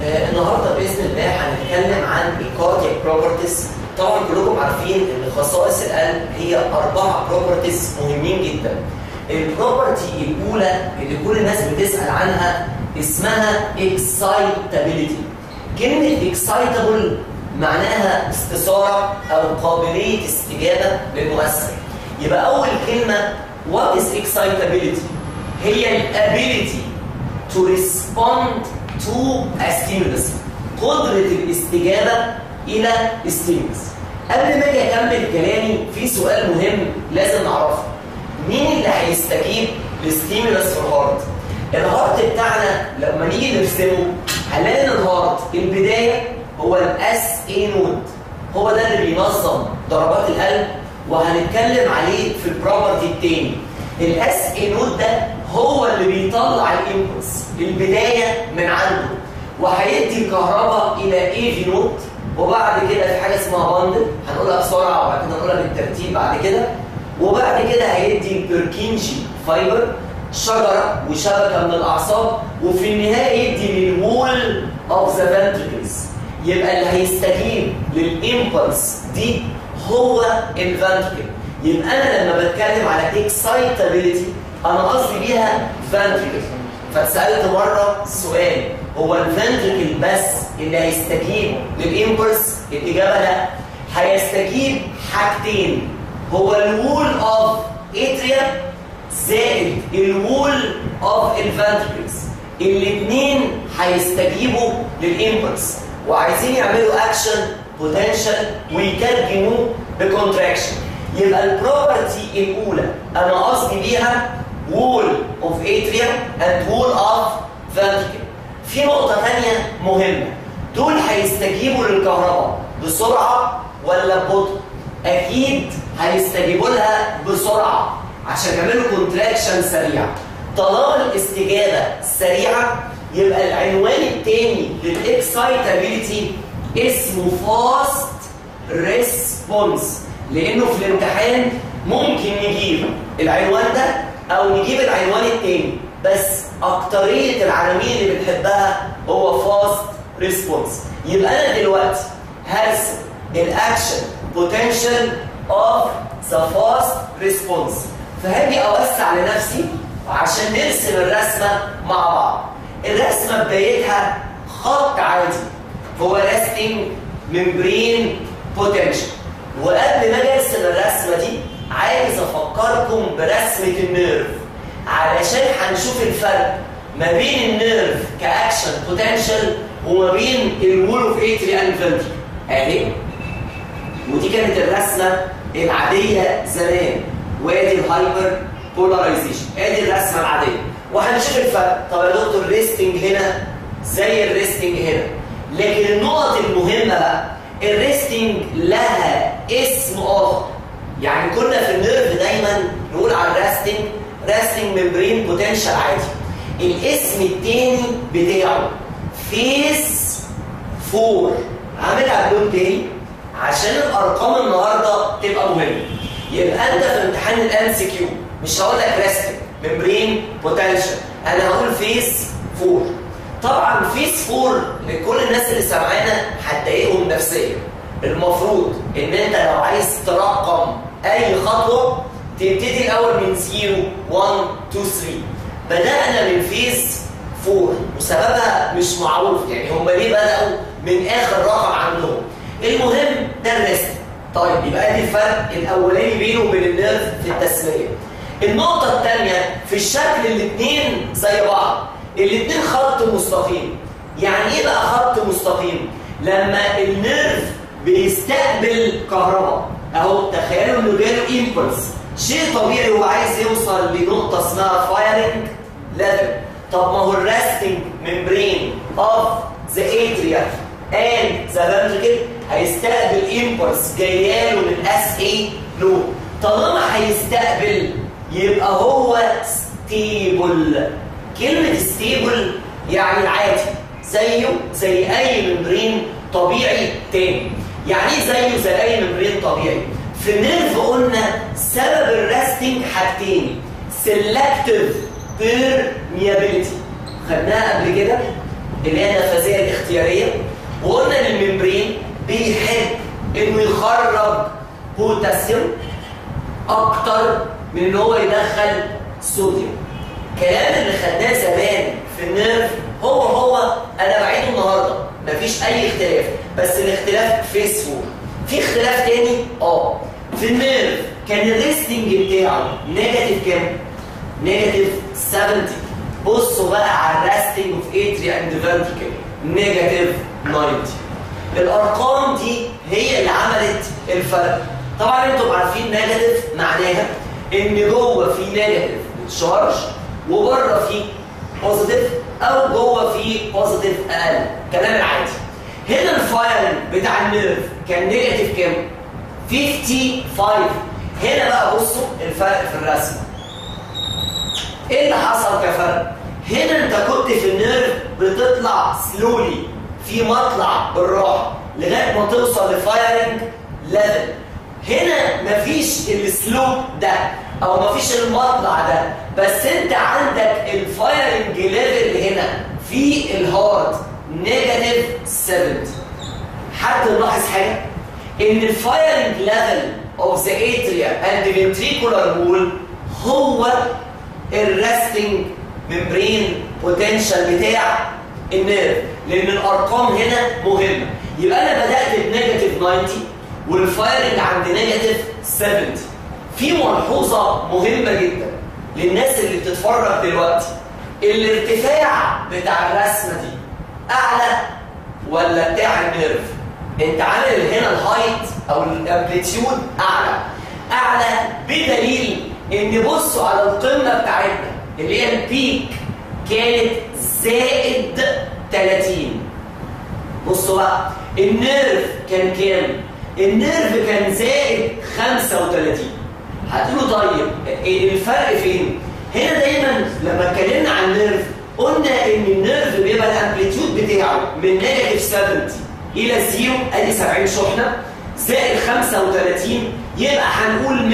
آه، النهارده باذن الله هنتكلم عن الكاردياك بروبرتيز طبعا كلكم عارفين ان خصائص القلب هي اربعه بروبرتيز مهمين جدا البروبرتي الاولى اللي كل الناس بتسال عنها اسمها اكسايتابيليتي كلمه اكسايتابل معناها استثاره او قابليه استجابه للمؤثر يبقى اول كلمه what is excitability هي الابيليتي to respond to a stimulus قدرة الاستجابة إلى stimulus قبل ما أجي أكمل كلامي في سؤال مهم لازم نعرفه مين اللي هيستجيب للستيمولس في الهارت؟ الهارت بتاعنا لما نيجي نرسمه هنلاقي ان الهارت البداية هو الاس اي نود هو ده اللي بينظم ضربات القلب وهنتكلم عليه في البروبرتي التاني الاس اي نود ده هو اللي بيطلع الامبلس البدايه من عنده وهيدي الكهرباء الى اي في نود وبعد كده في حاجه اسمها باندل هنقولها بسرعه وبعد كده نقولها بالترتيب بعد كده وبعد كده هيدي البركينجي فايبر شجره وشبكه من الاعصاب وفي النهايه يدي للوول اوف ذا فنتركلز يبقى اللي هيستجيب للامبلس دي هو الفنتركل يبقى انا لما بتكلم على اكسايتابيليتي انا قصدي بيها فنتركل فاتسالت مره سؤال هو الفنتركل بس اللي هيستجيب للامبلس الاجابه لا هيستجيب حاجتين هو الوول اوف اتريا زائد الوول اوف الفنتركلز الاثنين هيستجيبوا للامبلس وعايزين يعملوا اكشن بوتنشال ويترجموه بكونتراكشن يبقى البروبرتي الاولى انا قصدي بيها وول اوف اتريا اند وول اوف فنتركل في نقطه ثانيه مهمه دول هيستجيبوا للكهرباء بسرعه ولا ببطء اكيد هيستجيبوا لها بسرعه عشان يعملوا كونتراكشن سريع طالما الاستجابه سريعه يبقى العنوان الثاني للاكسايتابيليتي اسمه فاست ريسبونس لانه في الامتحان ممكن نجيب العنوان ده او نجيب العنوان الثاني بس اكتريه العناوين اللي بنحبها هو فاست ريسبونس يبقى انا دلوقتي هرسم الاكشن بوتنشال اوف ذا فاست ريسبونس فهاجي اوسع لنفسي عشان نرسم الرسمه مع بعض الرسمه بدايتها خط عادي هو ريستنج ممبرين بوتنشال وقبل ما اجي ارسم الرسمه دي عايز افكركم برسمه النيرف علشان هنشوف الفرق ما بين النيرف كاكشن بوتنشال وما بين الوول اوف اتريال فنتري اهي ودي كانت الرسمه العاديه زمان وادي الهايبر بولاريزيشن ادي الرسمه العاديه وهنشوف الفرق طب يا دكتور ريستنج هنا زي الريستنج هنا لكن النقط المهمه بقى الريستنج لها اسم اخر يعني كنا في النيرف دايما نقول على الريستنج ريستنج ممبرين بوتنشال عادي الاسم التاني بتاعه فيس فور عاملها بلون تاني عشان الارقام النهارده تبقى مهمه يبقى انت في امتحان الام سي كيو مش هقول لك ريستنج ممبرين بوتنشال انا هقول فيس فور طبعا فيس فور لكل الناس اللي سامعانا هتضايقهم نفسيا المفروض ان انت لو عايز ترقم اي خطوه تبتدي الاول من 0 1 2 3 بدانا من فيس 4 وسببها مش معروف يعني هم ليه بداوا من اخر رقم عندهم المهم ده الريست طيب يبقى دي الفرق الاولاني بينه وبين النيرف في التسميه النقطه الثانيه في الشكل الاثنين زي بعض الاثنين خط مستقيم يعني ايه بقى خط مستقيم لما النيرف بيستقبل كهرباء اهو تخيلوا انه جاله امبلس شيء طبيعي هو عايز يوصل لنقطه اسمها فايرنج ليفل طب ما هو الريستنج ممبرين اوف ذا اتريا اند ذا فنتركل هيستقبل امبلس جايه له من اس اي لو طالما هيستقبل يبقى هو ستيبل كلمه ستيبل يعني العادي زيه زي اي ممبرين طبيعي تاني يعني ايه زيه زي اي ممبرين طبيعي في النيرف قلنا سبب الريستنج حاجتين سيلكتيف بيرميابيلتي خدناها قبل كده اللي هي النفاذيه الاختياريه وقلنا ان الممبرين بيحب انه يخرج بوتاسيوم اكتر من ان هو يدخل صوديوم الكلام اللي خدناه زمان في النيرف هو هو انا بعيده النهارده مفيش اي اختلاف بس الاختلاف فيس فور في اختلاف تاني اه في النيرف كان الريستنج بتاعه نيجاتيف كام نيجاتيف 70 بصوا بقى على الريستنج اوف اتريا اند فيرتيكال نيجاتيف 90 الارقام دي هي اللي عملت الفرق طبعا انتم عارفين نيجاتيف معناها ان جوه في نيجاتيف تشارج وبره في بوزيتيف او جوه في بوزيتيف اقل كلام العادي هنا الفايرنج بتاع النيرف كان نيجاتيف كام 55 هنا بقى بصوا الفرق في الرسم ايه اللي حصل كفرق هنا انت كنت في النيرف بتطلع سلولي في مطلع بالراحه لغايه ما توصل لفايرنج ليفل هنا مفيش السلوب ده او مفيش المطلع ده بس انت عندك الفايرنج ليفل هنا في الهارد نيجاتيف 70 حد ملاحظ حاجه ان الفايرنج ليفل اوف ذا اتريا اند ventricular وول هو الريستنج ممبرين بوتنشال بتاع النيرف لان الارقام هنا مهمه يبقى انا بدات بنيجاتيف 90 والفايرنج عند نيجاتيف 70 في ملحوظه مهمه جدا للناس اللي بتتفرج دلوقتي الارتفاع بتاع الرسمه دي اعلى ولا بتاع النيرف انت عامل هنا الهايت او الامبليتيود اعلى اعلى بدليل ان بصوا على القمه بتاعتنا اللي هي البيك كانت زائد 30 بصوا بقى النيرف كان كام النيرف كان زائد 35 هتقولوا طيب الفرق فين هنا دايما لما اتكلمنا عن النيرف قلنا ان النيرف بيبقى الامبليتيود بتاعه من نيجاتيف 70 الى زيرو ادي 70 شحنه زائد 35 يبقى هنقول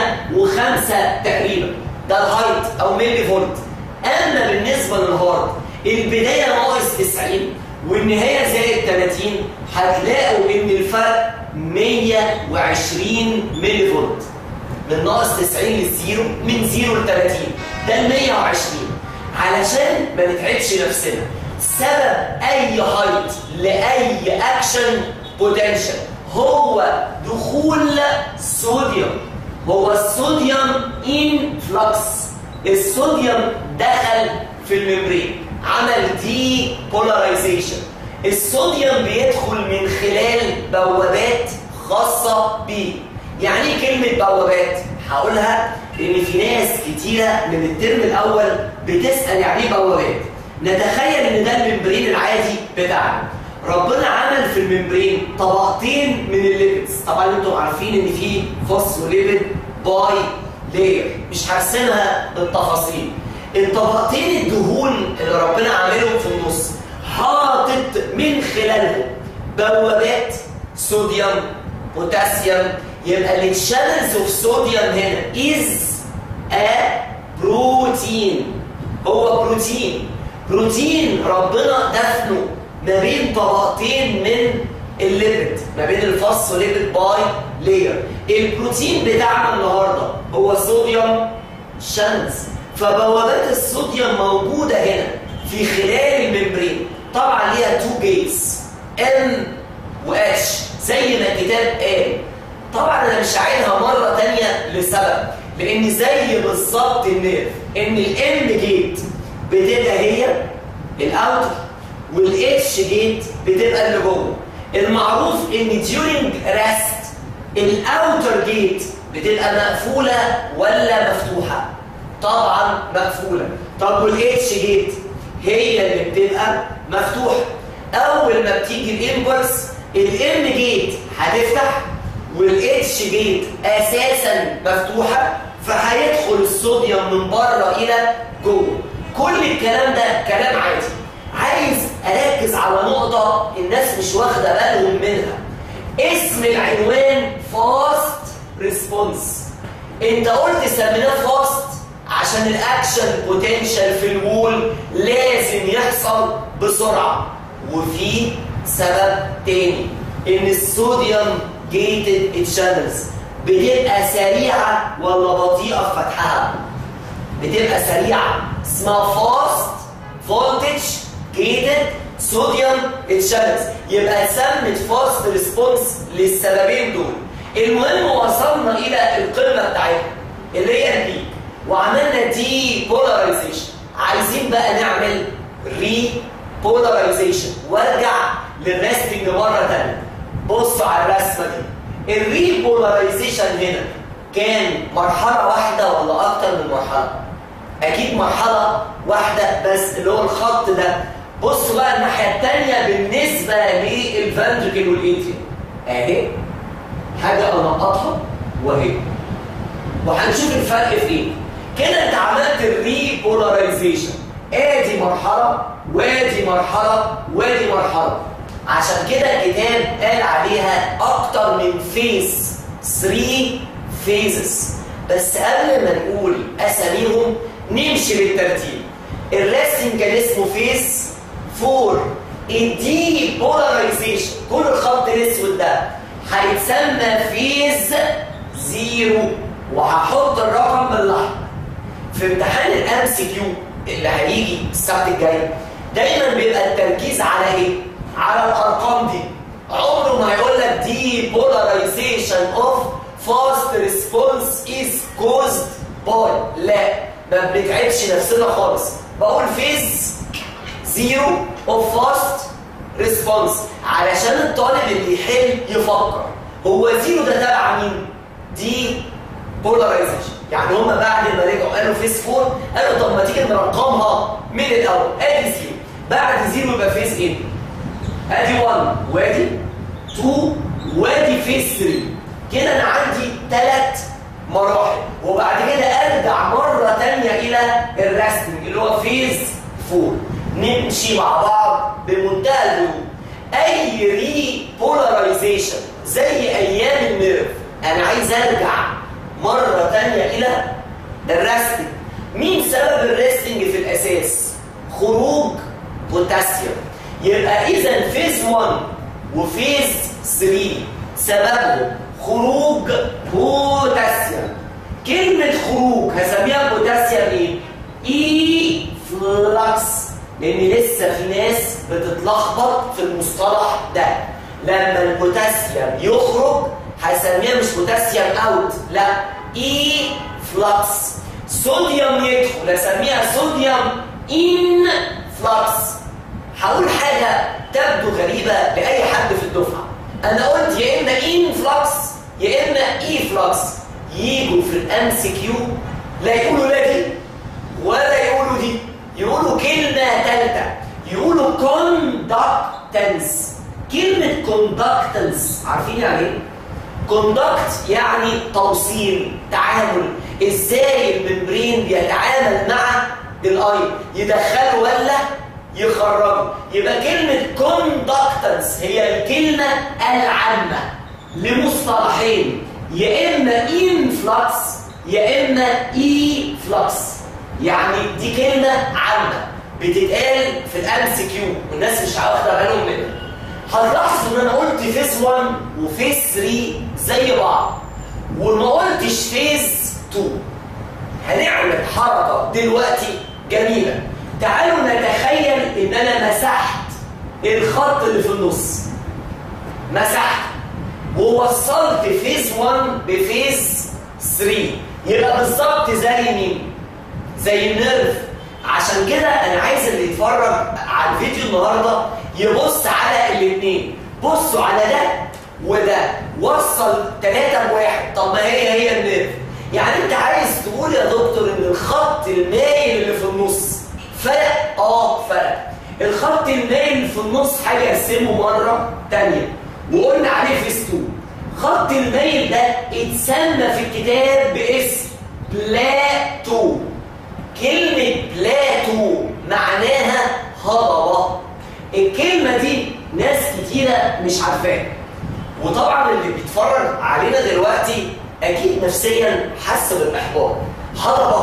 105 تقريبا ده الهايت او ملي فولت اما بالنسبه للهارد البدايه ناقص 90 والنهايه زائد 30 هتلاقوا ان الفرق 120 ملي فولت من ناقص 90 للزيرو من 0 ل 30 ده ال 120 علشان ما نتعبش نفسنا سبب اي هايت لاي اكشن بوتنشال هو دخول صوديوم هو الصوديوم انفلكس الصوديوم دخل في الممبرين عمل دي بولاريزيشن الصوديوم بيدخل من خلال بوابات خاصة بيه يعني ايه كلمة بوابات؟ هقولها لأن في ناس كتيرة من الترم الأول بتسأل يعني ايه بوابات نتخيل ان ده الممبرين العادي بتاعنا ربنا عمل في الممبرين طبقتين من الليبيدز طبعا انتم عارفين ان في فوسفوليبيد باي لاير مش هرسمها بالتفاصيل الطبقتين الدهون اللي ربنا عاملهم في النص حاطط من خلالهم بوابات صوديوم بوتاسيوم يبقى الشانلز اوف صوديوم هنا از ا بروتين هو بروتين بروتين ربنا دفنه ما بين طبقتين من الليبيد ما بين الفوسفوليبيد باي لاير البروتين بتاعنا النهارده هو صوديوم شانلز فبوابات الصوديوم موجوده هنا في خلال الممبرين طبعا ليها تو جيتس ام واتش زي ما الكتاب قال طبعا انا مش عايزها مره ثانيه لسبب لان زي بالظبط النيرف ان الام جيت بتبقى هي الاوتر والاتش جيت بتبقى اللي جوه المعروف ان during rest الاوتر جيت بتبقى مقفوله ولا مفتوحه طبعا مقفوله طب والاتش جيت هي اللي بتبقى مفتوحه اول ما بتيجي الامبلس الام جيت هتفتح والاتش جيت اساسا مفتوحه فهيدخل الصوديوم من بره الى جوه كل الكلام ده كلام عادي عايز اركز على نقطه الناس مش واخده بالهم منها اسم العنوان فاست ريسبونس انت قلت سميناه فاست عشان الاكشن بوتنشال في الوول لازم يحصل بسرعه وفي سبب تاني ان الصوديوم جيتد تشانلز بتبقى سريعه ولا بطيئه في فتحها بتبقى سريعه اسمها فاست فولتج جيتد صوديوم تشانلز يبقى اتسمت فاست ريسبونس للسببين دول المهم وصلنا الى القمه بتاعتها اللي هي البيك وعملنا دي بولاريزيشن عايزين بقى نعمل ري بولاريزيشن وارجع للريستنج مره ثانيه بصوا على الرسمه دي الري بولاريزيشن هنا كان مرحله واحده ولا اكتر من مرحله اكيد مرحله واحده بس اللي هو الخط ده بصوا بقى الناحيه الثانيه بالنسبه للفنتركل والاتريوم اهي حاجه انقطها وهي وهنشوف الفرق في ايه كده انت عملت الري بولاريزيشن ادي مرحله وادي مرحله وادي مرحله عشان كده الكتاب قال عليها اكتر من فيز 3 فيزز بس قبل ما نقول اساميهم نمشي بالترتيب الريستنج كان اسمه فيز 4 الدي بولاريزيشن كل الخط الاسود ده هيتسمى فيز زيرو وهحط الرقم بالاحمر في امتحان الام سي كيو اللي هيجي السبت الجاي دايما بيبقى التركيز على ايه؟ على الارقام دي عمره ما هيقول لك دي بولاريزيشن اوف فاست ريسبونس از كوزد باي لا ما بنتعبش نفسنا خالص بقول فيز زيرو اوف فاست ريسبونس علشان الطالب اللي يحل يفكر هو زيرو ده تبع مين؟ دي بولاريزيشن يعني هم بعد ما رجعوا قالوا فيز 4 قالوا طب ما تيجي نرقمها من الاول ادي زيرو بعد زيرو يبقى فيز ايه؟ ادي 1 وادي 2 وادي فيز 3 كده انا عندي ثلاث مراحل وبعد كده ارجع مره ثانيه الى الرسم اللي هو فيز 4 نمشي مع بعض بمنتهى الهدوء اي ري بولاريزيشن زي ايام النيرف انا عايز ارجع مره ثانيه الى الريستنج مين سبب الريستنج في الاساس خروج بوتاسيوم يبقى اذا فيز 1 وفيز 3 سببهم خروج بوتاسيوم كلمه خروج هسميها بوتاسيوم ايه اي فلكس لان لسه في ناس بتتلخبط في المصطلح ده لما البوتاسيوم يخرج هسميها مش بوتاسيوم اوت لا اي فلكس صوديوم يدخل اسميها صوديوم ان فلكس هقول حاجه تبدو غريبه لاي حد في الدفعه انا قلت يا اما ان فلكس يا اما اي فلكس يجوا في الام سي كيو لا يقولوا لا دي ولا يقولوا دي يقولوا كلمه ثالثه يقولوا كوندكتنس كلمه كوندكتنس عارفين يعني ايه كوندكت يعني توصيل تعامل ازاي الممبرين بيتعامل مع الاي يدخله ولا يخرجه يبقى كلمة كوندكتنس هي الكلمة العامة لمصطلحين يا إما انفلكس يا إما اي فلكس يعني دي كلمة عامة بتتقال في الام سي كيو والناس مش واخده بالهم منها هتلاحظوا ان انا قلت فيز 1 وفيز 3 زي بعض وما قلتش فيز 2 هنعمل حركه دلوقتي جميله تعالوا نتخيل ان انا مسحت الخط اللي في النص مسحت ووصلت فيز 1 بفيز 3 يبقى بالظبط زي مين زي النيرف عشان كده انا عايز اللي يتفرج على الفيديو النهارده يبص على الاثنين بصوا على ده وده وصل ثلاثة بواحد طب ما هي هي النيرف يعني انت عايز تقول يا دكتور ان الخط المايل اللي في النص فرق اه فرق الخط المايل اللي في النص حاجه ارسمه مره ثانيه وقلنا عليه فيس 2 خط المايل ده اتسمى في الكتاب باسم بلاتو كلمة بلاتو معناها هضبة الكلمة دي ناس كتيرة مش عارفاها وطبعا اللي بيتفرج علينا دلوقتي أكيد نفسيا حس بالإحباط هضبة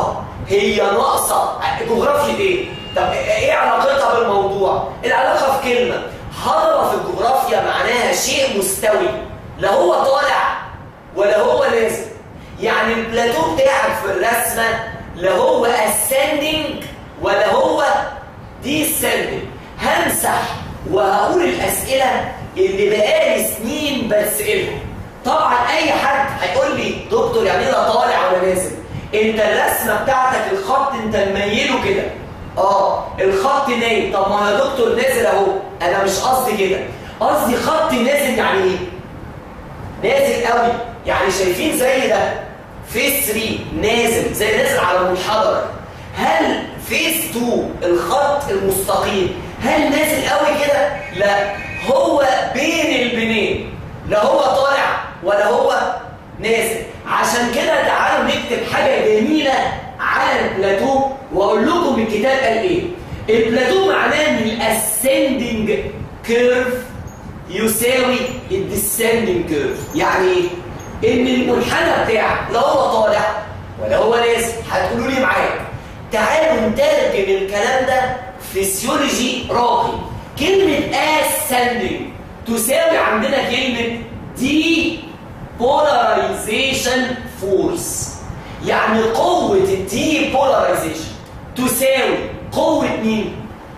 هي ناقصه جغرافيا ايه طب ايه علاقتها بالموضوع العلاقه في كلمه هضبه في الجغرافيا معناها شيء مستوي لا هو طالع ولا هو نازل يعني البلاتو بتاعك في الرسمه لا هو ascending ولا هو descending همسح وهقول الاسئله اللي بقالي سنين بسالها طبعا اي حد هيقول لي دكتور يعني ايه لا طالع ولا نازل انت الرسمه بتاعتك الخط انت مميله كده اه الخط نايم طب ما يا دكتور نازل اهو انا مش قصدي كده قصدي خط نازل يعني ايه نازل قوي يعني شايفين زي ده فيس 3 نازل زي نازل على المنحدر هل فيس 2 الخط المستقيم هل نازل قوي كده لا هو بين البنين لا هو طالع ولا هو نازل عشان كده تعالوا نكتب حاجه جميله على البلاتو واقول لكم الكتاب قال ايه البلاتو معناه ان الاسندنج كيرف يساوي الديسندنج كيرف يعني ايه ان المنحنى بتاعك لا هو طالع ولا هو نازل هتقولوا لي معايا تعالوا نترجم الكلام ده فيسيولوجي راقي كلمه ascending تساوي عندنا كلمه دي polarization force يعني قوة الدي polarization تساوي قوة مين؟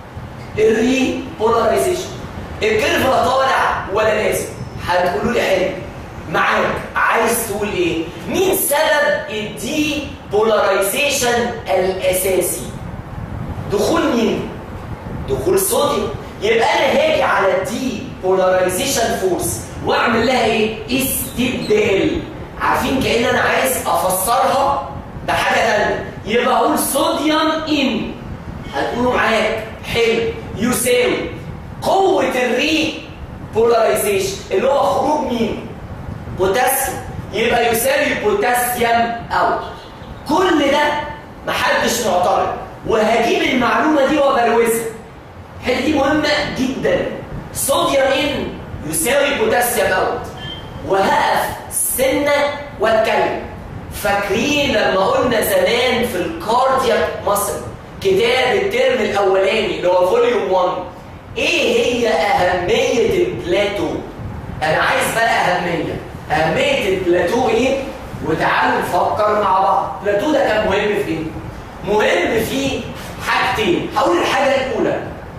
الري polarization الكيرف لا طالع ولا نازل هتقولوا لي حلو معاك عايز تقول ايه؟ مين سبب الدي بولاريزيشن الاساسي؟ دخول مين؟ دخول صوديوم يبقى انا هاجي على الدي بولاريزيشن فورس واعمل لها ايه؟ استبدال عارفين كأن انا عايز افسرها بحاجه ثانيه يبقى اقول صوديوم ان هتقولوا معاك حلو يساوي قوه الري بولاريزيشن اللي هو خروج مين؟ بوتاسيوم يبقى يساوي بوتاسيوم اوت كل ده محدش معترض وهجيب المعلومه دي وبروزها الحته دي مهمه جدا صوديوم ان يساوي بوتاسيوم اوت وهقف سنه واتكلم فاكرين لما قلنا زمان في الكاردياك مصر كتاب الترم الاولاني اللي هو فوليوم 1 ايه هي اهميه البلاتو انا عايز بقى اهميه اهميه البلاتو ايه وتعالوا نفكر مع بعض البلاتو ده كان مهم في ايه مهم في حاجتين هقول الحاجه الاولى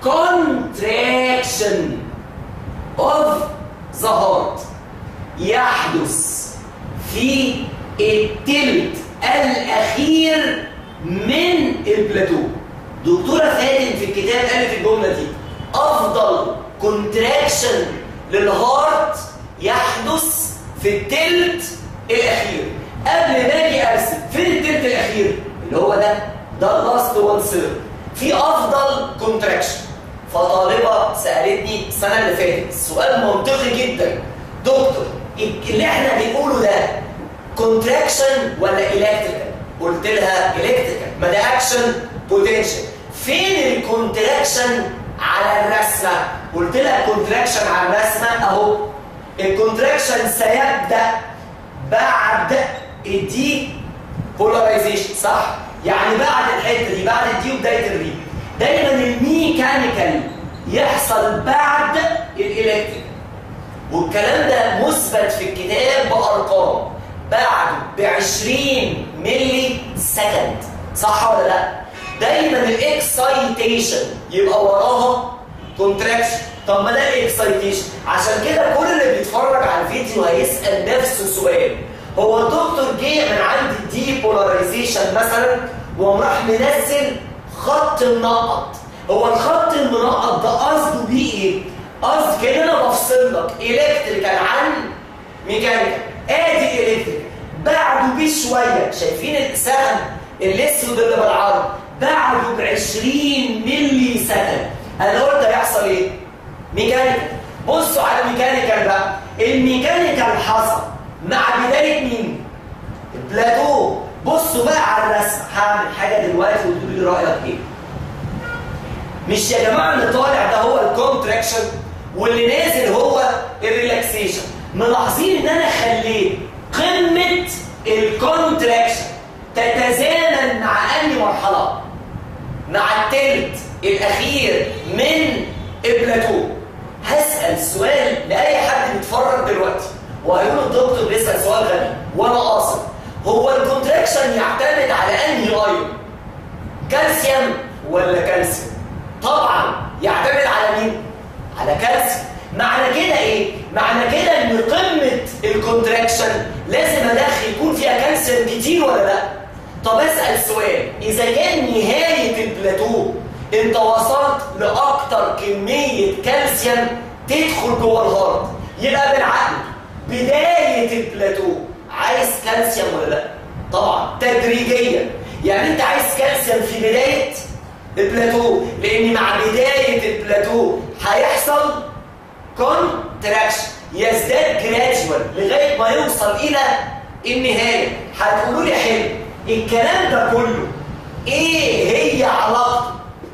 contraction of the heart يحدث في التلت الاخير من البلاتو دكتوره فاتن في الكتاب قالت الجمله دي افضل كونتراكشن للهارت يحدث في التلت الاخير قبل ما اجي ارسم فين التلت الاخير اللي هو ده ده اللاست وان سير في افضل كونتراكشن فطالبه سالتني السنه اللي فاتت سؤال منطقي جدا دكتور اللي احنا بنقوله ده كونتراكشن ولا الكتريكال قلت لها الكتريكال ما ده اكشن بوتنشال فين الكونتراكشن على الرسمه قلت لها الكونتراكشن على الرسمه اهو الكونتراكشن سيبدا بعد الدي بولاريزيشن صح يعني بعد الحته دي بعد الدي وبدايه الري دايما الميكانيكال يحصل بعد الالكتريك والكلام ده مثبت في الكتاب بارقام بعد ب 20 ملي سكند صح ولا لا دايما الاكسايتيشن يبقى وراها كونتراكشن طب ما ده الاكسايتيشن عشان كده كل اللي بيتفرج على الفيديو هيسال نفس السؤال هو الدكتور جه من عند الدي بولاريزيشن مثلا وقام راح منزل خط منقط هو الخط المنقط ده قصده بيه ايه؟ قصد كان انا بفصل لك الكتريكال عن ميكانيكال ادي الكتريكال بعده بشويه شايفين السهم الاسود اللي بالعرض بعده ب 20 ملي سكند انا قلت هيحصل ايه؟ ميكانيكال بصوا على الميكانيكال بقى الميكانيكال حصل مع بدايه مين؟ البلاتو بصوا بقى على الرسم هعمل حاجه دلوقتي وتقولوا لي رايك ايه؟ مش يا جماعه اللي طالع ده هو الكونتراكشن واللي نازل هو الريلاكسيشن ملاحظين ان انا خليت قمه الكونتراكشن تتزامن مع انهي مرحله مع التلت الاخير من البلاتو هسال سؤال لاي حد بيتفرج دلوقتي وهيقول الدكتور بيسال سؤال غبي وانا قاصد هو الكونتراكشن يعتمد على انهي ايون كالسيوم ولا كالسيوم طبعا يعتمد على مين على كالسيوم معنى كده ايه معنى كده ان قمه الكونتراكشن لازم ادخل يكون فيها كالسيوم كتير ولا لا طب اسال سؤال اذا كان نهايه البلاتو انت وصلت لاكتر كميه كالسيوم تدخل جوه الهارت يبقى بالعقل بدايه البلاتو عايز كالسيوم ولا لا طبعا تدريجيا يعني انت عايز كالسيوم في بدايه البلاتو لان مع بدايه البلاتو هيحصل كونتراكشن يزداد جراديوال لغايه ما يوصل الى النهايه هتقولوا لي حلو الكلام ده كله ايه هي علاقته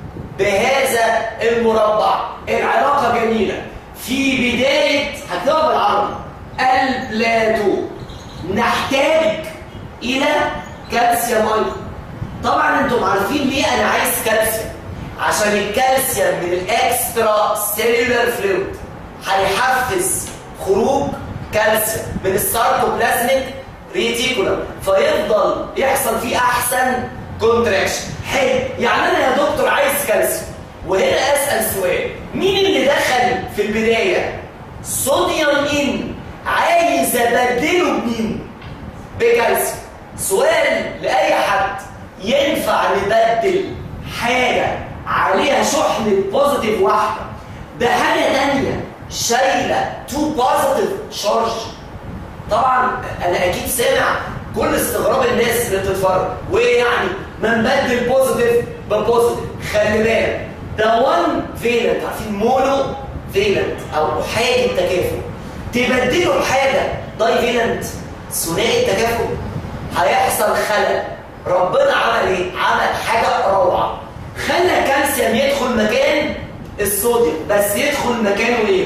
بهذا المربع العلاقه جميله في بدايه هكتبها بالعربي البلاتو نحتاج الى كالسيوم ايضا طبعا انتم عارفين ليه انا عايز كالسيوم عشان الكالسيوم من الاكسترا سيلولار فلويد هيحفز خروج كالسيوم من الساركوبلازميك ريتيكولم فيفضل يحصل فيه احسن كونتراكشن حلو يعني انا يا دكتور عايز كالسيوم وهنا اسال سؤال مين اللي دخل في البدايه صوديوم ان عايز ابدله بمين بكالسيوم سؤال لاي حد ينفع نبدل حاجه عليها شحنه بوزيتيف واحده بحاجه ثانيه شايله تو بوزيتيف شارج طبعا انا اكيد سامع كل استغراب الناس اللي بتتفرج وايه يعني ما نبدل بوزيتيف ببوزيتيف خلي بالك ده 1 فيلنت عارفين مونو فيلنت او احادي التكافؤ تبدله بحاجه داي فيلنت ثنائي التكافؤ هيحصل خلل ربنا عمل ايه؟ عمل حاجه روعه خلى الكالسيوم يدخل مكان الصوديوم بس يدخل مكانه ايه؟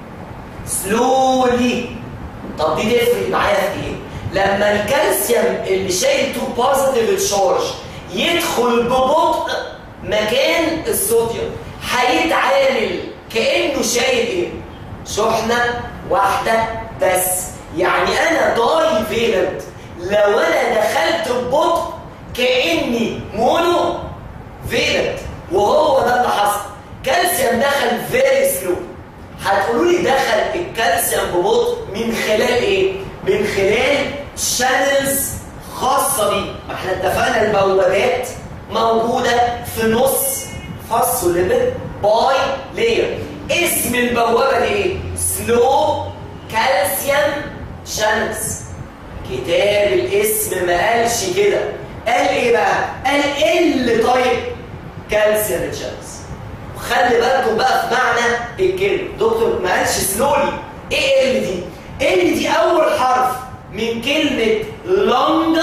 سلولي طب دي تفرق معايا في ايه؟ لما الكالسيوم اللي شايل تو بوزيتيف تشارج يدخل ببطء مكان الصوديوم هيتعامل كانه شايل ايه؟ شحنه واحده بس يعني انا داي فيلنت لو انا دخلت ببطء كاني مونو فيلنت وهو ده اللي حصل كالسيوم دخل فيري سلو هتقولوا لي دخل الكالسيوم ببطء من خلال ايه من خلال شانلز خاصه بيه ما احنا اتفقنا البوابات موجوده في نص فاسوليبيد باي لاير اسم البوابه دي ايه سلو كالسيوم شانلز كتاب الاسم ما قالش كده قال ايه بقى قال ال طيب كالسيوم شانلز وخلي بالكم بقى في معنى الكلمه دكتور ما قالش سلولي ايه ال دي ال دي اول حرف من كلمه long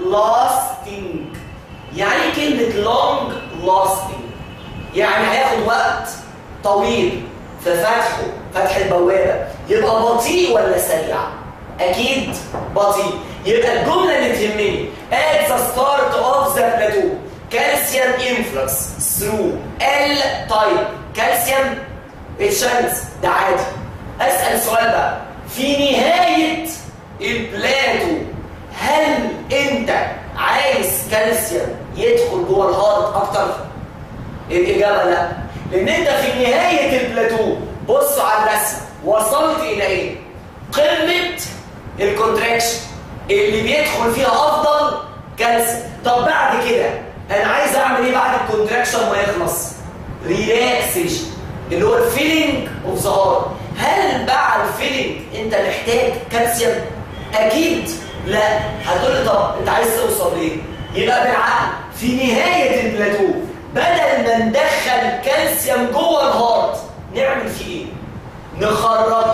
lasting يعني كلمه long lasting يعني هياخد وقت طويل في فتحه فتح البوابه يبقى بطيء ولا سريع اكيد بطيء يبقى الجمله اللي تهمني at the start of the plateau calcium influx through L type calcium channels ده عادي اسال سؤال بقى في نهايه البلاتو هل انت عايز كالسيوم يدخل جوه الهارت اكتر الاجابه لا لان انت في نهايه البلاتو بص على الرسم وصلت الى ايه قمه الكونتراكشن اللي بيدخل فيها افضل كالسيوم طب بعد كده انا عايز اعمل ايه بعد الكونتراكشن ما يخلص ريلاكسيشن اللي هو الفيلينج اوف ذا هارت هل بعد الفيلينج انت محتاج كالسيوم اكيد لا هتقول لي طب انت عايز توصل ليه يبقى بالعقل في نهايه البلاتو بدل ما ندخل كالسيوم جوه الهارت نعمل فيه ايه نخرج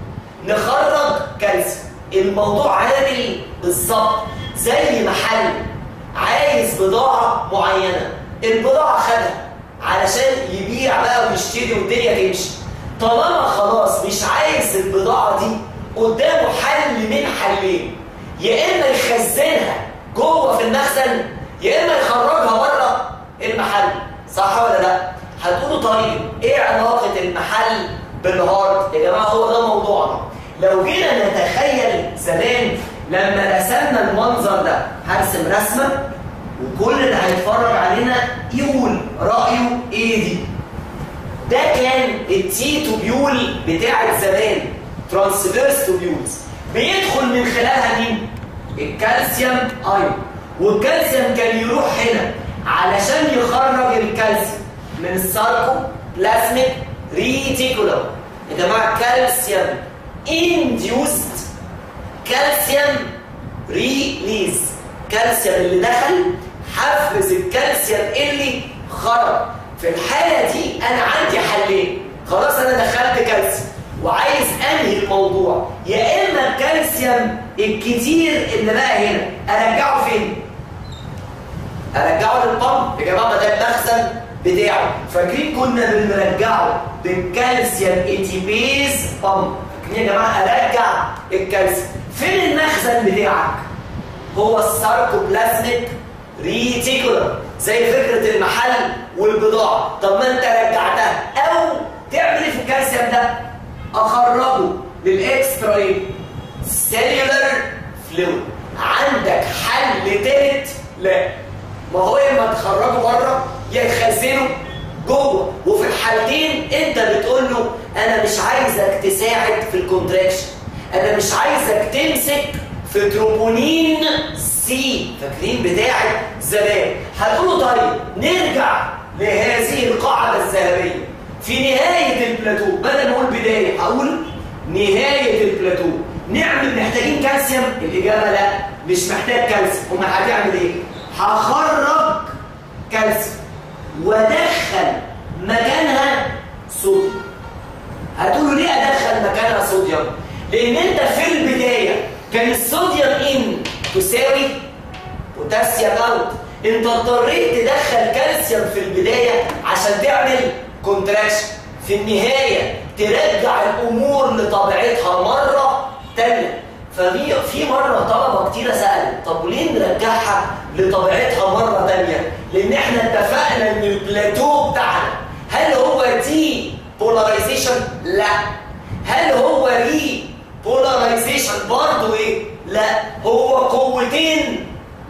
نخرج كالسيوم الموضوع عامل بالظبط زي محل عايز بضاعه معينه البضاعه خدها علشان يبيع بقى ويشتري والدنيا تمشي طالما خلاص مش عايز البضاعه دي قدامه حل من حلين يا اما يخزنها جوه في المخزن يا اما يخرجها بره المحل صح ولا لا هتقولوا طيب ايه علاقه المحل بالهارت يا جماعه هو ده موضوعنا لو جينا نتخيل زمان لما رسمنا المنظر ده هرسم رسمه وكل اللي هيتفرج علينا يقول رايه ايه دي ده كان التي توبيول بتاعت زمان ترانسفيرس توبيولز بيدخل من خلالها مين الكالسيوم ايون والكالسيوم كان يروح هنا علشان يخرج الكالسيوم من الساركو بلازميك ريتيكولوم يا جماعه كالسيوم انديوست كالسيوم ريليز كالسيوم اللي دخل حفز الكالسيوم اللي خرج في الحاله دي انا عندي حلين خلاص انا دخلت كالسيوم وعايز انهي الموضوع يا اما الكالسيوم الكتير اللي بقى هنا ارجعه فين ارجعه للبمب يا جماعه ده المخزن بتاعه فاكرين كنا بنرجعه بالكالسيوم اتيبيز بامب فاكرين يا جماعه ارجع الكالسيوم فين المخزن بتاعك هو الساركوبلازميك ريتيكولم زي فكره المحل والبضاعه طب ما انت رجعتها او تعمل ايه في الكالسيوم ده اخرجه للاكسترا ايه سيلولر فلويد عندك حل تالت لا ما هو يا اما تخرجه بره يا يخزنه جوه وفي الحالتين انت بتقول له انا مش عايزك تساعد في الكونتراكشن انا مش عايزك تمسك في تروبونين سي فاكرين بتاعت زمان هتقولوا طيب نرجع لهذه القاعده الذهبيه في نهايه البلاتو بدل ما اقول بدايه هقول نهايه البلاتو نعمل محتاجين كالسيوم الاجابه لا مش محتاج كالسيوم امال هتعمل ايه هخرج كالسيوم وادخل مكانها صوديوم هتقولوا ليه ادخل مكانها صوديوم لان انت في البدايه كان الصوديوم ان تساوي بوتاسيوم اوت انت اضطريت تدخل كالسيوم في البدايه عشان تعمل كونتراكشن في النهايه ترجع الامور لطبيعتها مره ثانيه ففي في مره طلبه كتيره سالت طب وليه نرجعها لطبيعتها مره ثانيه؟ لان احنا اتفقنا ان البلاتو بتاعنا هل هو دي بولاريزيشن؟ لا. هل هو ري بولاريزيشن برضه ايه؟ لا هو قوتين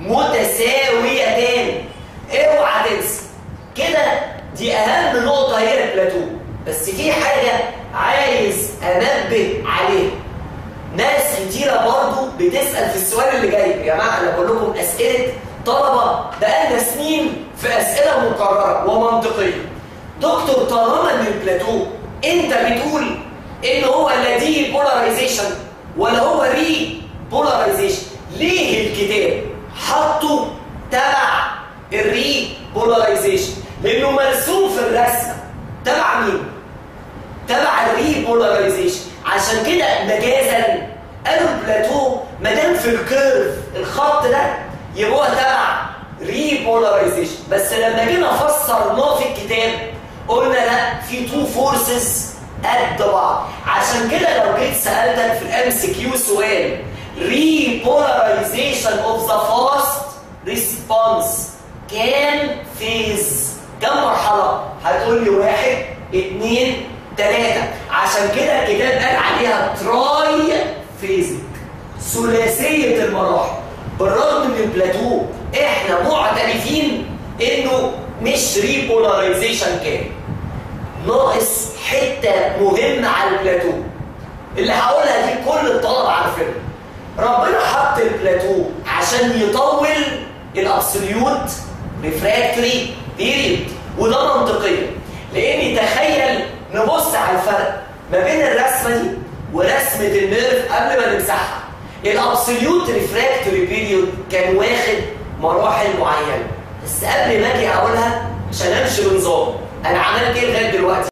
متساويتان اوعى تنسى كده دي اهم نقطه هي البلاتو بس في حاجه عايز انبه عليها ناس كتيرة برضو بتسأل في السؤال اللي جاي يا جماعة أنا بقول لكم أسئلة طلبة بقالنا سنين في أسئلة مكررة ومنطقية دكتور طالما من البلاتو أنت بتقول إن هو لا دي بولاريزيشن ولا هو ري بولاريزيشن ليه الكتاب حطه تبع الري بولاريزيشن لأنه مرسوم في الرسمة تبع مين؟ تبع الري بولاريزيشن عشان كده مجازا قالوا البلاتو ما دام في الكيرف الخط ده يبقى هو تبع ريبولاريزيشن بس لما جينا فسرناه في الكتاب قلنا لا في تو فورسز قد بعض عشان كده لو جيت سالتك في الام سي كيو سؤال ريبولاريزيشن اوف ذا فاست ريسبونس كام فيز كم مرحله هتقول لي واحد اثنين ثلاثة عشان كده الكتاب قال عليها تراي فيزك ثلاثية المراحل بالرغم من البلاتو احنا معترفين انه مش ريبولاريزيشن كام ناقص حتة مهمة على البلاتو اللي هقولها دي كل الطلبة عارفينها ربنا حط البلاتو عشان يطول الابسوليوت ريفراكتوري بيريد وده منطقيا لان تخيل نبص على الفرق ما بين الرسمه دي ورسمه النيرف قبل ما نمسحها الابسوليوت ريفراكتوري بيريود كان واخد مراحل معينه بس قبل ما اجي اقولها عشان امشي بنظام انا عملت ايه لغايه دلوقتي